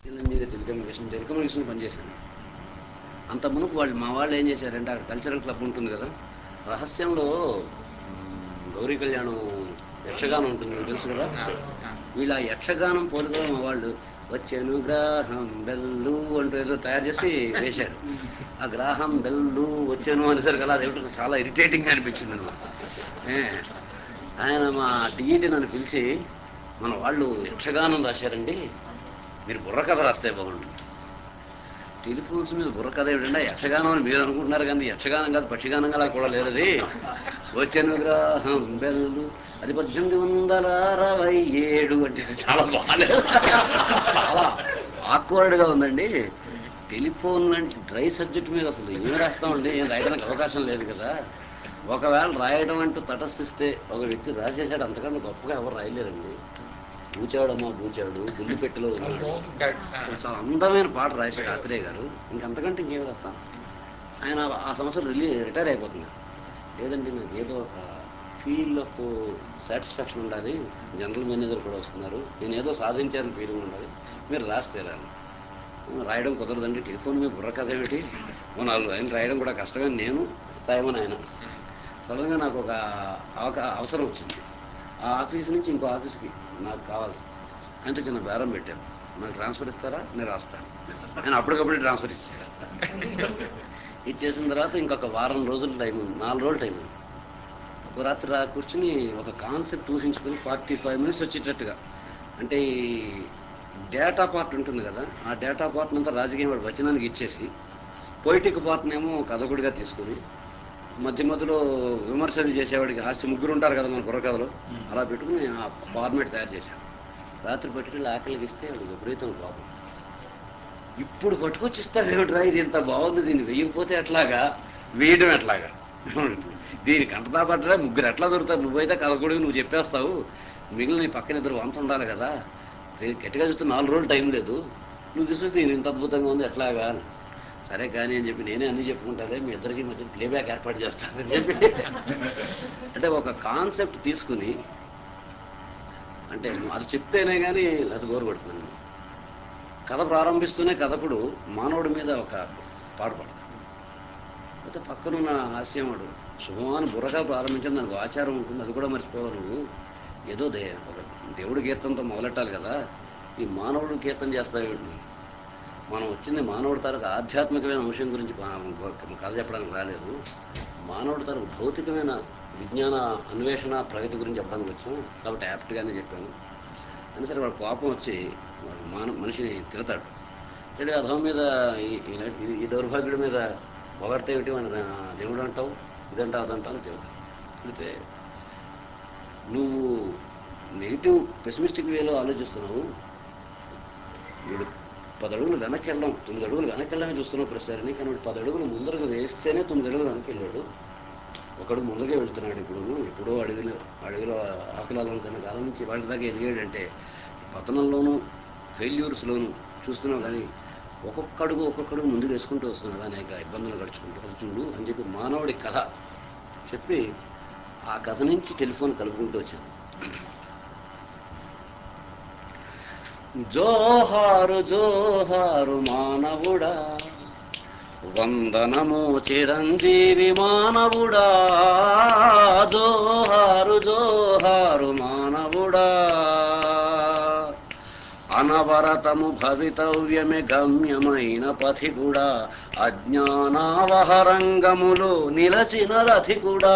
Engineer telecommunication telecommunication పనిచేశాను అంత మునుపు వాళ్ళు మా వాళ్ళు ఏం చేశారంటే అక్కడ కల్చరల్ క్లబ్ ఉంటుంది కదా రహస్యంలో మ్, గౌరీ కళ్యాణం యక్షగానం ఉంటుంది మీకు తెలుసు కదా వీళ్ళ ఆ యక్షగానం పోలుగా మా వాళ్ళు వచ్చాను గ్రాహం బెల్లు అంటూ ఏదో తయారు చేసి వేశారు ఆ గ్రాహం బెల్లు వచ్చాను అనేసరికి అలా అదేమిటో చాలా ఇరిటేటింగ్ అనిపించింది అనమాట ఆయన మా టీఈటీ నన్ను పిలిచి మన వాళ్ళు యక్షగానం రాశారండి మీరు బుర్రకథ రాస్తే బాగుంటుంది టెలిఫోన్స్ మీద బుర్రకథ ఏమిటంటే యక్షగానం అని మీరు అనుకుంటున్నారు కానీ యక్షగానం కాదు పక్షిగానంగా కూడా లేదు అది వచ్చాను గ్రహం బెల్లు అది పద్దెనిమిది వందల అరవై ఏడు అంటే చాలా బాగాలేదు చాలా ఆక్వర్డ్గా ఉందండి టెలిఫోన్ లాంటి డ్రై సబ్జెక్ట్ మీద అసలు ఏం రాస్తామండి ఏం రాయడానికి అవకాశం లేదు కదా ఒకవేళ రాయడం అంటూ తటస్థిస్తే ఒక వ్యక్తి రాసేసాడు అంతకన్నా గొప్పగా ఎవరు రాయలేరండి బూచాడమ్మా బూచాడు బుల్లిపెట్టెలో ఉన్నాడు ఒక చాలా అందమైన పాట రాశాడు ఆత్రేయ గారు ఇంకంతకంటే ఇంకేం రాస్తాం ఆయన ఆ సంవత్సరం రిలీ రిటైర్ అయిపోతున్నారు లేదండి నాకు ఏదో ఒక ఫీల్ ఆఫ్ సాటిస్ఫాక్షన్ ఉండాలి జనరల్ మేనేజర్ కూడా వస్తున్నారు నేను ఏదో సాధించాలని ఫీలింగ్ ఉండాలి మీరు రాస్తేరాను రాయడం కుదరదండి టెలిఫోన్ మీద బుర్ర కథ ఏమిటి ఓ నాలుగు లైన్లు రాయడం కూడా కష్టమే నేను రాయమని ఆయన సడన్గా నాకు ఒక అవకా అవసరం వచ్చింది ఆ ఆఫీస్ నుంచి ఇంకో ఆఫీస్కి నాకు కావాలి అంటే చిన్న బేరం పెట్టాను నాకు ట్రాన్స్ఫర్ ఇస్తారా నేను రాస్తాను ఆయన అప్పటికప్పుడు ట్రాన్స్ఫర్ ఇచ్చాను ఇచ్చేసిన తర్వాత ఇంకొక వారం రోజులు టైం ఉంది నాలుగు రోజులు టైం ఉంది ఒక రాత్రి రా కూర్చుని ఒక కాన్సెప్ట్ ఊహించుకొని ఫార్టీ ఫైవ్ మినిట్స్ వచ్చేటట్టుగా అంటే ఈ డేటా పార్ట్ ఉంటుంది కదా ఆ డేటా పార్ట్ అంతా రాజకీయం వాడు వచనానికి ఇచ్చేసి పొయిటిక్ పార్ట్నేమో కథకుడిగా తీసుకుని మధ్య మధ్యలో విమర్శలు చేసేవాడికి హాస్య ముగ్గురు ఉంటారు కదా మన బుర్రకథలో అలా పెట్టుకుని ఆ ఫార్మేట్ తయారు చేశాను రాత్రి పట్టుకెళ్ళి ఆకలికి ఇస్తే వాడు విపరీతం కోపం ఇప్పుడు పట్టుకొచ్చి ఇస్తావేమిట్రా ఇది ఇంత బాగుంది దీన్ని వేయకపోతే ఎట్లాగా వేయడం ఎట్లాగా దీని కంటదా పట్టరా ముగ్గురు ఎట్లా దొరుకుతారు నువ్వైతే కథకూడదు నువ్వు చెప్పేస్తావు మిగిలిన నీ పక్కన ఇద్దరు వంత ఉండాలి కదా తే- గట్టిగా చూస్తే నాలుగు రోజులు టైం లేదు నువ్వు తీసుకొస్తే దీని ఇంత అద్భుతంగా ఉంది ఎట్లాగా అని. సరే కానీ అని చెప్పి నేనే అన్ని చెప్పుకుంటానే మీ ఇద్దరికి మధ్య ప్లేబ్యాక్ ఏర్పాటు చేస్తానని చెప్పి అంటే ఒక కాన్సెప్ట్ తీసుకుని అంటే అది చెప్తేనే కానీ అది బోరు కొడుతుంది కథ ప్రారంభిస్తూనే కథకుడు మానవుడి మీద ఒక పాట పడతాడు అయితే పక్కనున్న హాస్యముడు శుభమాని బుర్రగా ప్రారంభించిన దానికి ఆచారం ఉంటుంది అది కూడా మర్చిపోవాలి నువ్వు ఏదో దే ఒక దేవుడి కీర్తనతో మొదలెట్టాలి కదా ఈ మానవుడు కీర్తన చేస్తావేంటి మనం వచ్చింది మానవుడి తరకు ఆధ్యాత్మికమైన అంశం గురించి మా- కథ చెప్పడానికి రాలేదు మానవుడి తరకు భౌతికమైన విజ్ఞాన అన్వేషణ ప్రగతి గురించి చెప్పడానికి వచ్చాం కాబట్టి యాప్ట్గానే చెప్పాను అని సరే వాడు కోపం వచ్చి వాడు మాన మనిషిని తిడతాడు తిడి అధం మీద ఈ- ఈ- ఈ- ఈ దౌర్భాగ్యుడి మీద పొగడితే ఏమిటి వాడిని రా- దేవుడు అంటావు ఇదంటావు అదంటావు అని తిడతాడు తిడితే నువ్వు నెగిటివ్ పెసిమిస్టిక్ వేలో ఆలోచిస్తున్నావు వీడు పది అడుగులు వెనక్కి వెళ్ళడం తొమ్మిది అడుగులు వెనక్కి వెళ్ళడమే చూస్తున్నావు ప్రతిసారిని కానీ వీడు పది అడుగులు ముందరకు వేస్తేనే తొమ్మిది అడుగులు వెనక్కి వెళ్ళాడు ఒకడు ముందుకే వెళ్తున్నాడు ఇప్పుడు ఎప్పుడో అడవిలో అడవిలో ఆకులాలను తన కాలం నుంచి వాటి దాకా ఎదిగాడంటే పతనంలోనూ ఫెయిల్యూర్స్లోనూ చూస్తున్నావు కానీ ఒక్కొక్క అడుగు ఒక్కొక్క అడుగు ముందుకు వేసుకుంటూ వస్తున్నాడు అనేక ఇబ్బందులు గడుచుకుంటూ అది చూడు అని చెప్పి మానవుడి కథ చెప్పి ఆ కథ నుంచి టెలిఫోన్ కలుపుకుంటూ వచ్చాను జోహారు జోహారు మానవుడా వందనము చిరంజీవి మానవుడా జోహారు జోహారు మానవుడా అనవరతము భవితవ్యమే గమ్యమైన పథికుడా అజ్ఞానావహరంగములో నిలచిన రథికుడా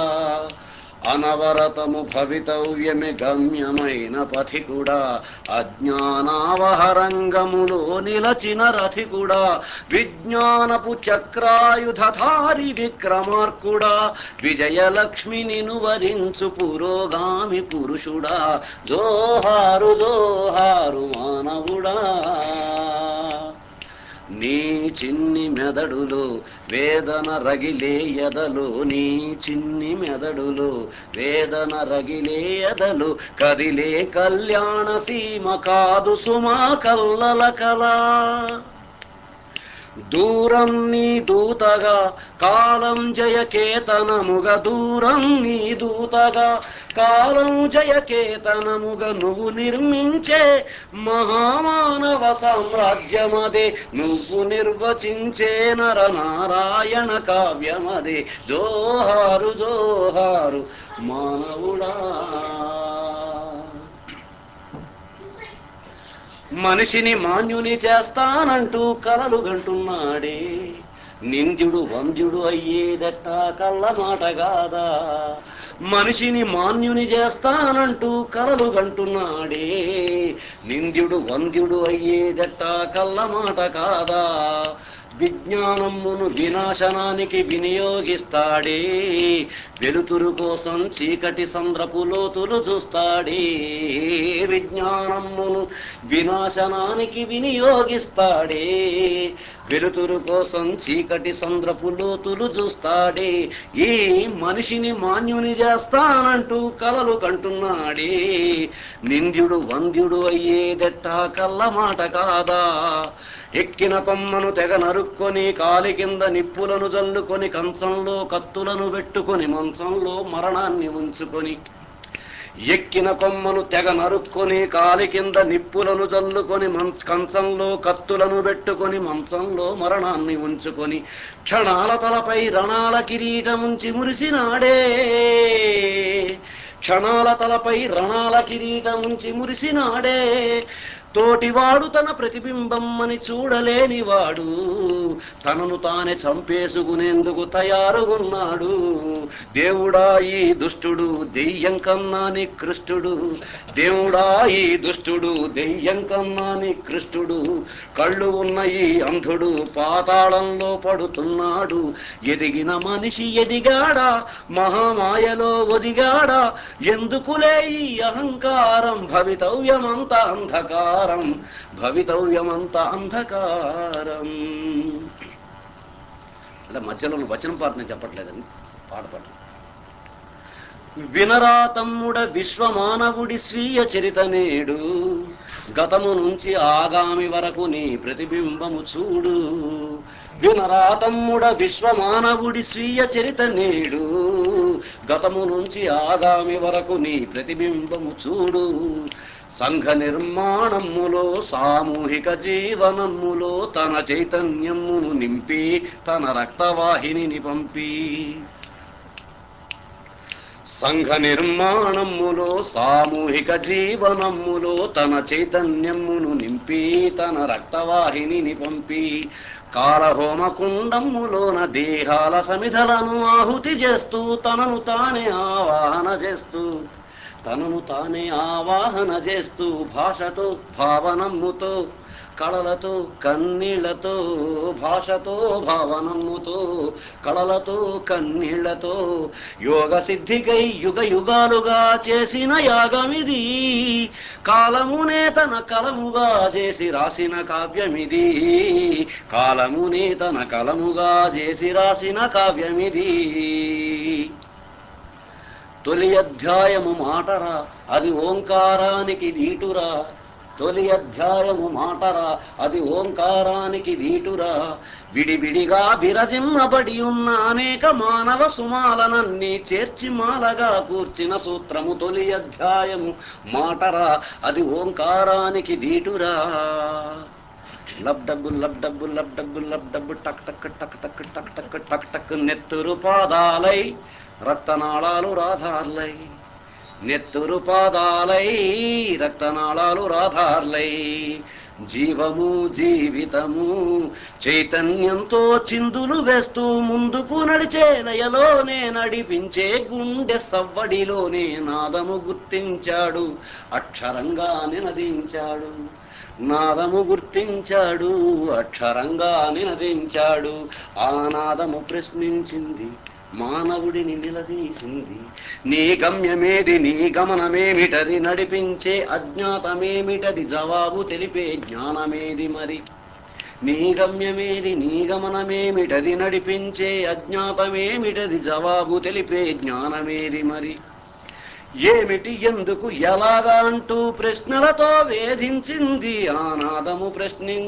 అనవరతము భవితవ్యమే గమ్యమైన పథికుడా అజ్ఞానావహరంగములో నిలచిన రథికుడా విజ్ఞానపు చక్రాయుధారి విక్రమార్కుడా విజయలక్ష్మి నిను వరించు పురోగామి పురుషుడా జోహారు జోహారు మానవుడా నీ చిన్ని మెదడులో వేదన రగిలే ఎదలో నీ చిన్ని మెదడులో వేదన రగిలే ఎదలు కదిలే కళ్యాణ సీమ కాదు సుమా కల్లల కలా దూరం నీ దూతగా కాలం జయకేతనముగ దూరం నీ దూతగా కాలం జయకేతనముగా నువ్వు నిర్మించే మహామానవ సామ్రాజ్యమదే నువ్వు నిర్వచించే నరనారాయణ కావ్యమదే జోహారు జోహారు మానవుడా మనిషిని మాన్యుని చేస్తానంటూ కలలు గంటున్నాడే నింద్యుడు వంద్యుడు అయ్యేదట్ట కళ్ళ మాట కాదా మనిషిని మాన్యుని చేస్తానంటూ కలలు గంటున్నాడే నింద్యుడు వంద్యుడు అయ్యేదట్ట కళ్ళ మాట కాదా విజ్ఞానమును వినాశనానికి వినియోగిస్తాడే వెలుతురు కోసం చీకటి సంద్రపు లోతులు చూస్తాడే విజ్ఞానమును వినాశనానికి వినియోగిస్తాడే వెలుతురు కోసం చీకటి సంద్రపు లోతులు చూస్తాడే ఈ మనిషిని మాన్యుని చేస్తానంటూ కలలు కంటున్నాడే నింద్యుడు వంద్యుడు అయ్యేదెట్ట కళ్ళ మాట కాదా ఎక్కిన కొమ్మను తెగ నరుక్కొని కాలి కింద నిప్పులను జల్లుకొని కంచంలో కత్తులను పెట్టుకొని మంచంలో మరణాన్ని ఉంచుకొని ఎక్కిన కొమ్మను తెగ నరుక్కొని కాలి కింద నిప్పులను జల్లుకొని మంచ కంచంలో కత్తులను పెట్టుకొని మంచంలో మరణాన్ని ఉంచుకొని క్షణాల తలపై రణాల కిరీటముంచి మురిసినాడే క్షణాల తలపై రణాల కిరీటముంచి మురిసినాడే తోటివాడు తన ప్రతిబింబం అని చూడలేనివాడు తనను తానే చంపేసుకునేందుకు తయారుగున్నాడు దేవుడా ఈ దుష్టుడు దెయ్యం కన్నా నికృష్టుడు దేవుడా ఈ దుష్టుడు దెయ్యం కన్నా నికృష్టుడు కళ్ళు ఉన్న ఈ అంధుడు పాతాళంలో పడుతున్నాడు ఎదిగిన మనిషి ఎదిగాడా మహామాయలో ఒదిగాడా ఎందుకులే ఈ అహంకారం భవితవ్యమంత అంధకారం భవితవ్యమంత అంధకారం అంటే మధ్యలో వచనం పాట నేను చెప్పట్లేదండి పాట పాట వినరా తమ్ముడ విశ్వమానవుడి స్వీయ చరిత నేడు గతము నుంచి ఆగామి వరకు నీ ప్రతిబింబము చూడు వినరా తమ్ముడ విశ్వమానవుడి స్వీయ చరిత నేడు గతము నుంచి ఆగామి వరకు నీ ప్రతిబింబము చూడు సంఘ నిర్మాణములో సామూహిక జీవనములో తన చైతన్యమును నింపి తన రక్తవాహినిని పంపి సంఘ నిర్మాణములో సామూహిక జీవనములో తన చైతన్యమును నింపి తన రక్తవాహినిని పంపి కాలహోమ కుండములోన దేహాల సమిధలను ఆహుతి చేస్తూ తనను తానే ఆవాహన చేస్తూ తనను తానే ఆవాహన చేస్తూ భాషతో భావనమ్ముతో కళలతో కన్నీళ్లతో భాషతో భావనమ్ముతో కళలతో కన్నీళ్లతో యోగ సిద్ధికై యుగ యుగాలుగా చేసిన యాగమిది కాలమునే తన కలముగా చేసి రాసిన కావ్యమిది కాలమునే తన కలముగా చేసి రాసిన కావ్యమిది తొలి అధ్యాయము మాటరా అది ఓంకారానికి దీటురా తొలి అధ్యాయము మాటరా అది ఓంకారానికి దీటురా విడివిడిగా విరజిమ్మబడి ఉన్న అనేక మానవ సుమాలనన్ని చేర్చి మాలగా కూర్చిన సూత్రము తొలి అధ్యాయము మాటరా అది ఓంకారానికి దీటురా లబ్ డబ్బు లబ్ డబ్బు లబ్ డబ్బు లబ్ డబ్బు టక్ టక్ టక్ టక్ టక్ టక్ టక్ టక్ నెత్తురు పాదాలై రక్తనాళాలు రాధార్లై నెత్తురు పాదాలై రక్తనాళాలు రాధార్లై జీవము జీవితము చైతన్యంతో చిందులు వేస్తూ ముందుకు నడిచే లయలోనే నడిపించే గుండె సవ్వడిలోనే నాదము గుర్తించాడు అక్షరంగా నినదించాడు నాదము గుర్తించాడు అక్షరంగా నినదించాడు ఆ నాదము ప్రశ్నించింది మానవుడిని నిలదీసింది నీ గమ్యమేది నీ గమనమేమిటది నడిపించే అజ్ఞాతమేమిటది జవాబు తెలిపే జ్ఞానమేది మరి నీ గమ్యమేది నీ గమనమేమిటది నడిపించే అజ్ఞాతమేమిటది జవాబు తెలిపే జ్ఞానమేది మరి ఏమిటి ఎందుకు ఎలాగా అంటూ ప్రశ్నలతో వేధించింది ఆనాదము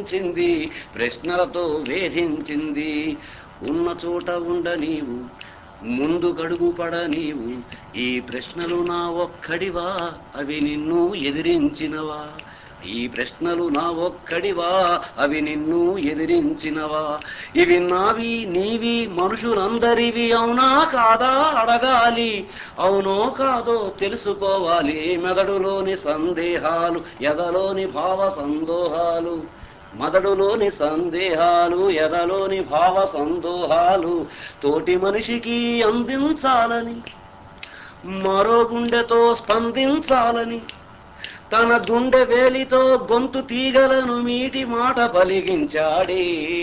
ప్రశ్నించింది ప్రశ్నలతో వేధించింది ఉన్న చోట ఉండ నీవు ముందు గడుగు పడ నీవు ఈ ప్రశ్నలు నా ఒక్కడివా అవి నిన్ను ఎదిరించినవా ఈ ప్రశ్నలు నా ఒక్కడివా అవి నిన్ను ఎదిరించినవా ఇవి నావి నీవి మనుషులందరివి అవునా కాదా అడగాలి అవునో కాదో తెలుసుకోవాలి మెదడులోని సందేహాలు ఎదలోని భావ సందోహాలు మదడులోని సందేహాలు ఎదలోని భావ సందోహాలు తోటి మనిషికి అందించాలని మరో గుండెతో స్పందించాలని తన గుండె వేలితో గొంతు తీగలను మీటి మాట పలిగించాడే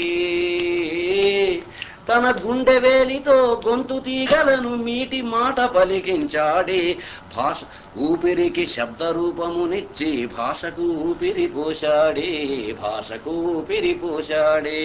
తన గుండె వేలితో గొంతు తీగలను మీటి మాట పలికించాడే భాష ఊపిరికి శబ్ద రూపమునిచ్చి భాషకు ఊపిరి పోశాడే భాషకు ఊపిరి పోశాడే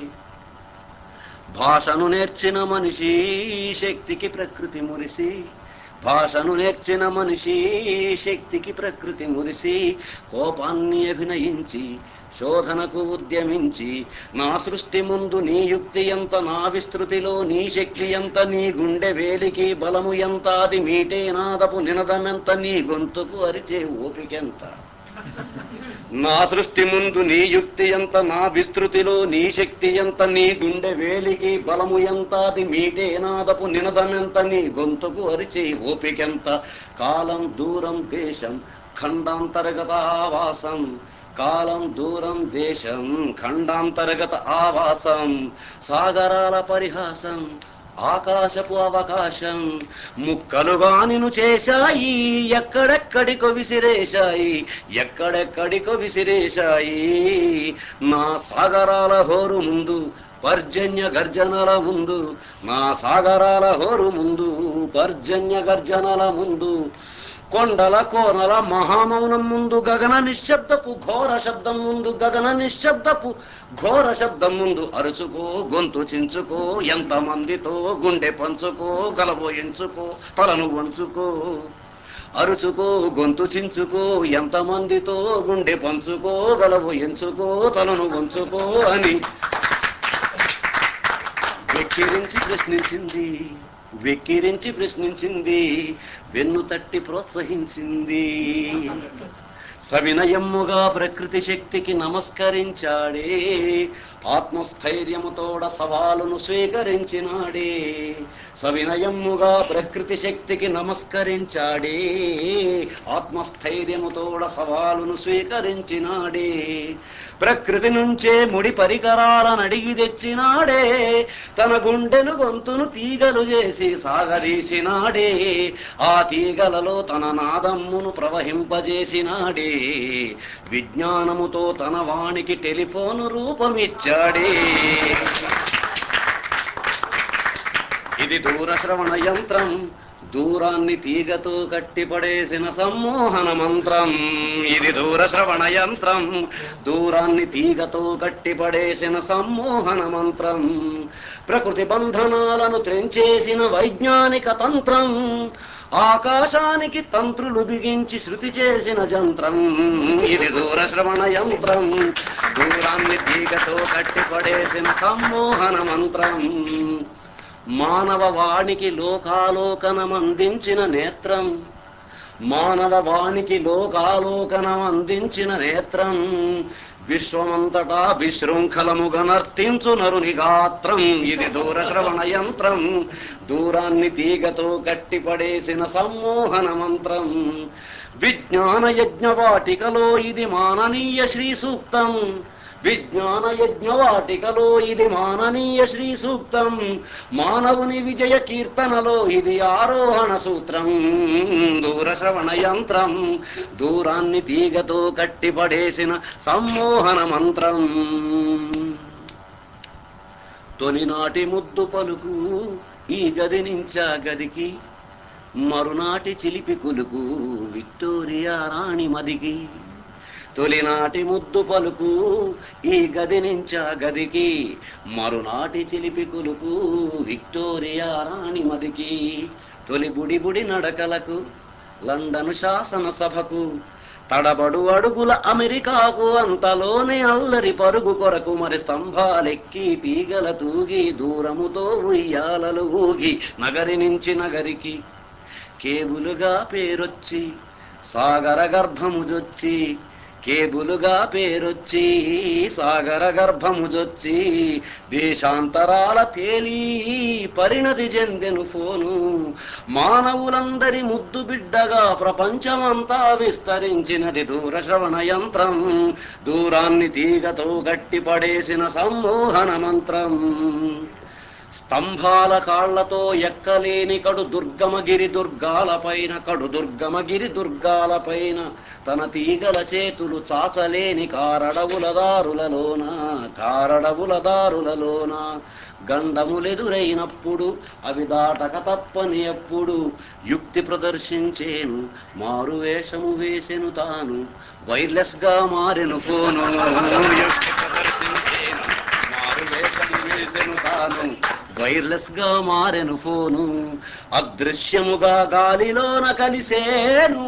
భాషను నేర్చిన మనిషి శక్తికి ప్రకృతి మురిసి భాషను నేర్చిన మనిషి శక్తికి ప్రకృతి మురిసి కోపాన్ని అభినయించి శోధనకు ఉద్యమించి నా సృష్టి ముందు నీ యుక్తి ఎంత నా విస్తృతిలో నీ శక్తి ఎంత నీ గుండె వేలికి బలము ఎంత అది మీటే నాదపు నినదమెంత నీ గొంతుకు అరిచే ఓపికెంత నా సృష్టి ముందు నీ యుక్తి ఎంత నా విస్తృతిలో నీ శక్తి ఎంత నీ గుండె వేలికి బలము ఎంత అది మీటే నాదపు నినదమెంత నీ గొంతుకు అరిచే ఓపికెంత కాలం దూరం దేశం ఖండాంతర్గత ఆవాసం కాలం దూరం దేశం ఖండాంతర్గత ఆవాసం సాగరాల పరిహాసం ఆకాశపు అవకాశం ముక్కలుగా నిన్ను చేశాయి ఎక్కడెక్కడికో విసిరేశాయి ఎక్కడెక్కడికో విసిరేశాయి నా సాగరాల హోరు ముందు పర్జన్య గర్జనల ముందు నా సాగరాల హోరు ముందు పర్జన్య గర్జనల ముందు కొండల కోనల మహామౌనం ముందు గగన నిశ్శబ్దపు ఘోర శబ్దం ముందు గగన నిశ్శబ్దపు ఘోర శబ్దం ముందు అరుచుకో గొంతు చించుకో ఎంతమందితో గుండె పంచుకో గలబోయించుకో తలను వంచుకో అరుచుకో గొంతు చించుకో ఎంతమందితో గుండె పంచుకో గలబోయించుకో తలను వంచుకో అని వెక్కిరించి ప్రశ్నించింది వెక్కిరించి ప్రశ్నించింది వెన్ను తట్టి ప్రోత్సహించింది సవినయమ్ముగా ప్రకృతి శక్తికి నమస్కరించాడే ఆత్మస్థైర్యముతోడ సవాలును స్వీకరించినాడే సవినయమ్ముగా ప్రకృతి శక్తికి నమస్కరించాడే ఆత్మస్థైర్యముతోడ సవాలును స్వీకరించినాడే ప్రకృతి నుంచే ముడి పరికరాలను అడిగి తెచ్చినాడే తన గుండెను గొంతును తీగలు చేసి సాగదీసినాడే ఆ తీగలలో తన నాదమ్మును ప్రవహింపజేసినాడే విజ్ఞానముతో తన వాణికి టెలిఫోను రూపమిచ్చాడే ఇది దూరశ్రవణ యంత్రం దూరాన్ని తీగతో కట్టిపడేసిన సమ్మోహన మంత్రం ఇది దూరశ్రవణ యంత్రం దూరాన్ని తీగతో కట్టిపడేసిన సమ్మోహన మంత్రం ప్రకృతి బంధనాలను త్రెంచేసిన వైజ్ఞానిక తంత్రం ఆకాశానికి తంత్రులు బిగించి శృతి చేసిన జంత్రం ఇది దూరశ్రవణ యంత్రం దూరాన్ని తీగతో కట్టిపడేసిన సమ్మోహన మంత్రం మానవ వాణికి లోకాలోకనం అందించిన నేత్రం మానవ వాణికి లోకాలోకనం అందించిన నేత్రం విశ్వమంతటా విశృంఖలముగా నర్తించు నరుని గాత్రం ఇది దూరశ్రవణ యంత్రం దూరాన్ని తీగతో కట్టిపడేసిన సమ్మోహన మంత్రం విజ్ఞాన యజ్ఞ వాటికలో ఇది మాననీయ శ్రీ సూక్తం విజ్ఞాన యజ్ఞ వాటికలో ఇది మాననీయ శ్రీ సూక్తం మానవుని విజయ కీర్తనలో ఇది ఆరోహణ సూత్రం దూరశ్రవణ యంత్రం దూరాన్ని తీగతో కట్టిపడేసిన సమ్మోహన మంత్రం తొలినాటి ముద్దు పలుకు ఈ గది నుంచా గదికి మరునాటి చిలిపి కులుకు విక్టోరియా రాణి మదికి తొలినాటి ముద్దు పలుకు ఈ గది నుంచా గదికి మరునాటి చిలిపి కులుకు విక్టోరియా రాణి మదికి తొలి బుడి బుడి నడకలకు లండన్ శాసన సభకు తడబడు అడుగుల అమెరికాకు అంతలోనే అల్లరి పరుగు కొరకు మరి స్తంభాలెక్కి తీగల తూగి దూరముతో ఉయ్యాలలు ఊగి నగరి నుంచి నగరికి కేబులుగా పేరొచ్చి సాగర గర్భముజొచ్చి కేబులుగా పేరొచ్చి సాగర గర్భముజొచ్చి దేశాంతరాల తేలి పరిణతి చెందెను ఫోను మానవులందరి ముద్దు బిడ్డగా ప్రపంచమంతా విస్తరించినది దూరశ్రవణ యంత్రం దూరాన్ని తీగతో గట్టి పడేసిన సమ్మోహన మంత్రం స్తంభాల కాళ్లతో ఎక్కలేని కడు దుర్గమగిరి దుర్గాలపైన కడు దుర్గమగిరి దుర్గాలపైన తన తీగల చేతులు చాచలేని కారడవుల దారులలోన కారడవుల దారులలోన గండములెదురైనప్పుడు అవి దాటక తప్పని ఎప్పుడు యుక్తి ప్రదర్శించేను మారు వేషము వేసెను తాను వైర్లెస్ గా మారెను ఫోను యుక్తి ప్రదర్శించేను మారు వేషము వేసెను తాను వైర్లెస్ గా మారెను ఫోను అదృశ్యముగా గాలిలోన కలిసేను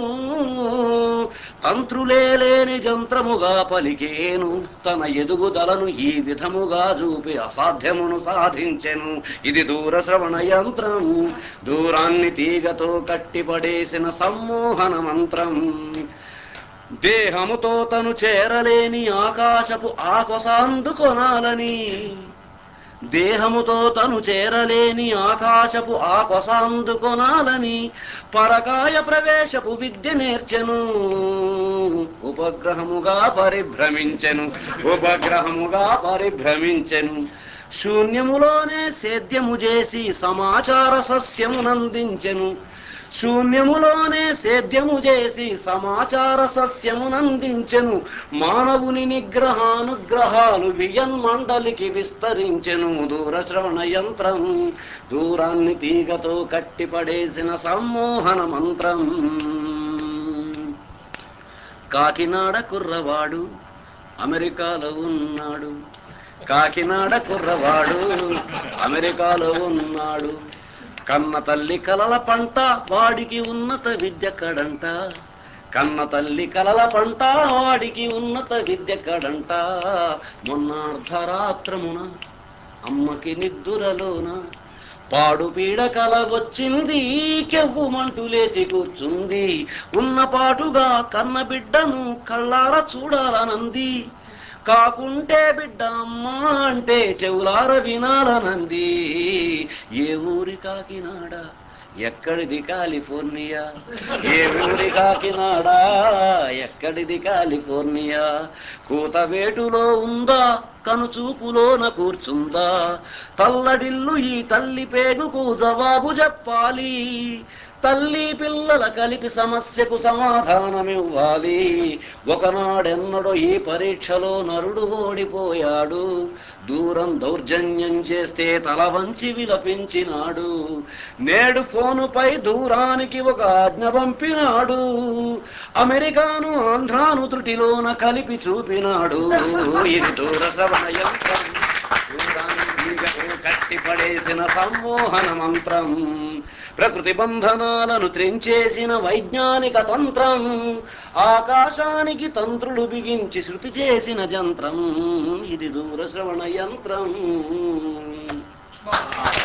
తంత్రులే లేని జంత్రముగా పలికేను తన ఎదుగుదలను ఈ విధముగా చూపి అసాధ్యమును సాధించెను ఇది దూర శ్రవణ యంత్రం దూరాన్ని తీగతో కట్టిపడేసిన సమ్మోహన మంత్రం దేహముతో తను చేరలేని ఆకాశపు ఆకొసాందుకొనాలని దేహముతో తను చేరలేని ఆకాశపు ఆకొసాందుకొనాలని పరకాయ ప్రవేశపు విద్య నేర్చెను ఉపగ్రహముగా పరిభ్రమించెను ఉపగ్రహముగా పరిభ్రమించెను శూన్యములోనే సేద్యము చేసి సమాచార సస్యమునందించెను శూన్యములోనే సేద్యము చేసి సమాచార సస్యమునందించెను మానవుని నిగ్రహానుగ్రహాలు వియన్ మండలికి విస్తరించెను దూరశ్రవణ యంత్రం దూరాన్ని తీగతో కట్టిపడేసిన సమ్మోహన మంత్రం కాకినాడ కుర్రవాడు అమెరికాలో ఉన్నాడు కాకినాడ కుర్రవాడు అమెరికాలో ఉన్నాడు కన్న తల్లి కలల పంట వాడికి ఉన్నత విద్య కడంట కన్న తల్లి కలల పంట వాడికి ఉన్నత విద్య కడంట మొన్న అర్ధరాత్రమున అమ్మకి నిద్దురలోన పాడు పీడ కల వచ్చింది కెవ్వుమంటూ లేచి కూర్చుంది ఉన్న పాటుగా కన్న బిడ్డను కళ్ళార చూడాలనంది కాకుంటే బిడ్డ అమ్మా అంటే చెవులార వినాలనంది ఏ ఊరి కాకినాడ ఎక్కడిది కాలిఫోర్నియా ఏ ఊరి కాకినాడా ఎక్కడిది కాలిఫోర్నియా కూతవేటులో ఉందా కనుచూపులోన కూర్చుందా తల్లడిల్లు ఈ తల్లి పేగుకు జవాబు చెప్పాలి తల్లి పిల్లల కలిపి సమస్యకు సమాధానమివ్వాలి ఒకనాడెన్నడో ఈ పరీక్షలో నరుడు ఓడిపోయాడు దూరం దౌర్జన్యం చేస్తే తల వంచి విలపించినాడు నేడు ఫోనుపై దూరానికి ఒక ఆజ్ఞ పంపినాడు అమెరికాను ఆంధ్రాను త్రుటిలోన కలిపి చూపినాడు ఇది దూర శ్రవణ యంత్రం దూరాన్ని తీగకు కట్టిపడేసిన సమ్మోహన మంత్రం ప్రకృతి బంధనాలను త్రెంచేసిన వైజ్ఞానిక తంత్రం ఆకాశానికి తంత్రులు బిగించి శృతి చేసిన జంత్రం ఇది దూర శ్రవణ యంత్రం